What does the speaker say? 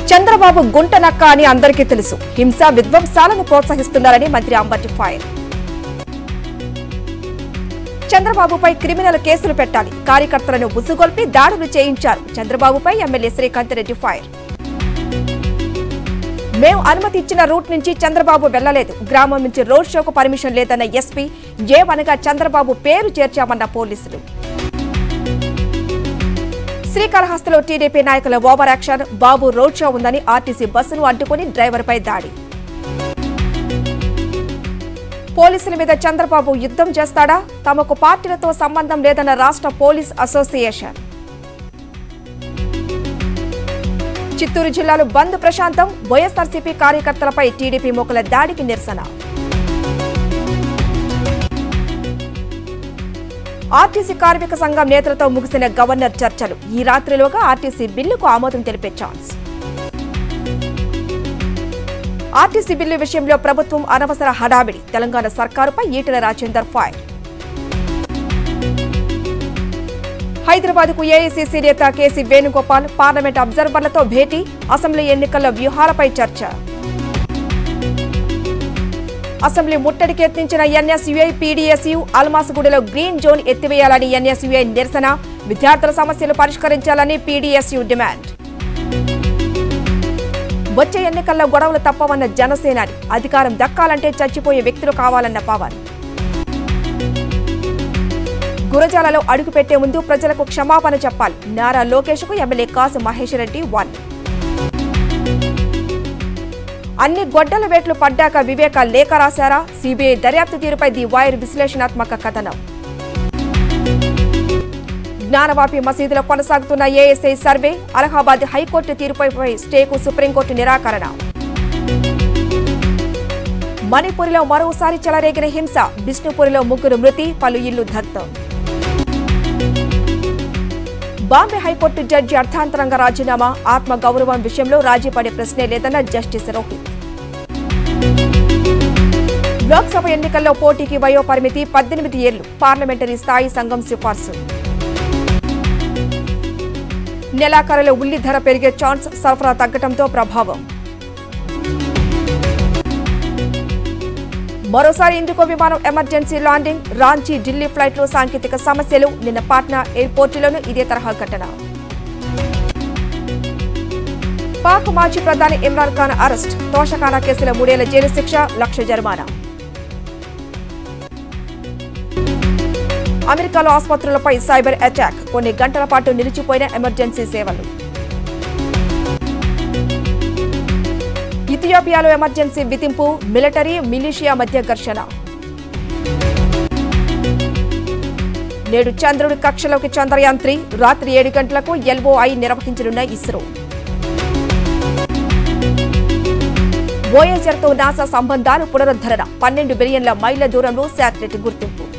చంద్రబాబు గుంట నక్క అని అందరికీ తెలుసు హింస విధ్వంసాలను ప్రోత్సహిస్తున్నారని మంత్రి అంబటి ఫైర్ చంద్రబాబుపై క్రిమినల్ కేసులు పెట్టాలి కార్యకర్తలను ఉసుగొల్పి దాడులు చేయించారు చంద్రబాబుపై ఎమ్మెల్యే శ్రీకాంత్ రెడ్డి ఫైర్ మేం అనుమతి ఇచ్చిన రూట్ నుంచి చంద్రబాబు వెళ్లలేదు గ్రామం నుంచి రోడ్ షోకు పర్మిషన్ లేదన్న ఎస్పీ ఏమనగా చంద్రబాబు పేరు చేర్చామన్న పోలీసులు శ్రీకాళహస్తిలో టీడీపీ నాయకుల over action Babu road show ఉందని ఆర్టీసీ బస్సును అడ్డుకుని డ్రైవర్పై దాడి పోలీసుల మీద చంద్రబాబు యుద్ధం చేస్తాడా తమకు పార్టీలతో సంబంధం లేదన్న రాష్ట్ర పోలీస్ అసోసియేషన్ చిత్తూరు జిల్లాలో బంద్ ప్రశాంతం వైఎస్ఆర్సీపీ కార్యకర్తలపై టీడీపీ మోకల దాడికి నిరసన ఆర్టీసీ కార్మిక సంఘం నేతలతో ముగిసిన గవర్నర్ చర్చలు ఈ రాత్రిలోగా ఆర్టీసీ బిల్లుకు ఆమోదం తెలిపే ఛాన్స్ ఆర్టీసీ బిల్లు విషయంలో ప్రభుత్వం అనవసర హడావిడి తెలంగాణ సర్కారుపై ఈటెల రాజేందర్ ఫైర్ హైదరాబాద్ కు ఏఐసీసీ నేత కేసీ వేణుగోపాల్ పార్లమెంట్ అబ్జర్వర్లతో భేటీ అసెంబ్లీ ఎన్నికల వ్యూహాలపై చర్చ అసెంబ్లీ ముట్టడికి యత్నించిన ఎన్ఎస్యుఐ పీడీఎస్యు అల్మాసుగూడలో గ్రీన్ జోన్ ఎత్తివేయాలని ఎన్ఎస్యుఐ నిరసన విద్యార్థుల సమస్యలు పరిష్కరించాలని పీడీఎస్యు డిమాండ్ వచ్చే ఎన్నికల్లో గొడవలు తప్పవన్న జనసేనాని అధికారం దక్కాలంటే చచ్చిపోయే వ్యక్తులు కావాలన్న పవన్ గురజాలలో అడుగుపెట్టే ముందు ప్రజలకు క్షమాపణ చెప్పాలి నారా లోకేష్ కు ఎమ్మెల్యే కాసు మహేష్ రెడ్డి వన్ అన్ని గొడ్డల వేట్లు పడ్డాక వివేక లేఖ రాశారా సిబిఐ దర్యాప్తు తీరుపై ది వైర్ విశ్లేషణాత్మక కథనం జ్ఞానవాపి మసీదులో కొనసాగుతున్న ఏఎస్ఐ సర్వే అలహాబాద్ హైకోర్టు తీర్పుపై స్టేకు సుప్రీంకోర్టు నిరాకరణ మణిపూర్లో మరోసారి చెలరేగిన హింస బిష్ణుపూర్లో ముగ్గురు మృతి పలు ఇళ్లు దగ్ధం బాంబే హైకోర్టు జడ్జి అర్థాంతరంగా రాజీనామా ఆత్మ గౌరవం విషయంలో రాజీ పడే ప్రశ్నే లేదన్న జస్టిస్ రోహిత్ లోక్సభ ఎన్నికల్లో పోటీకి వయో పరిమితి పద్దెనిమిది ఏళ్లు పార్లమెంటరీ స్థాయి సంఘం సిఫార్సు నెలాఖరులో ఉల్లి ధర పెరిగే ఛాన్స్ సరఫరా తగ్గడంతో ప్రభావం మరోసారి ఇండిగో విమానం ఎమర్జెన్సీ ల్యాండింగ్ రాంచీ ఢిల్లీ ఫ్లైట్లో సాంకేతిక సమస్యలు నిన్న పాట్నా ఎయిర్పోర్టులోనూ ఇదే తరహా ఘటన పాక్ మాజీ ప్రధాని ఇమ్రాన్ ఖాన్ అరెస్ట్ తోషఖానా కేసులో మూడేళ్ల జైలు శిక్ష లక్ష జరిమానా అమెరికాలో ఆసుపత్రులపై సైబర్ అటాక్ కొన్ని గంటల పాటు నిలిచిపోయిన ఎమర్జెన్సీ సేవలు ఇథియోపియాలో ఎమర్జెన్సీ విధింపు మిలిటరీ మిలిషియా మధ్య ఘర్షణ నేడు చంద్రుడి కక్షలోకి చంద్రయాన్ త్రీ రాత్రి ఏడు గంటలకు ఎల్ఓఐ నిర్వహించనున్న ఇస్రో వోయేజర్తో నాసా సంబంధాలు పునరుద్ధరణ పన్నెండు బిలియన్ల మైళ్ల దూరంలో శాటిలైట్ గుర్తింపు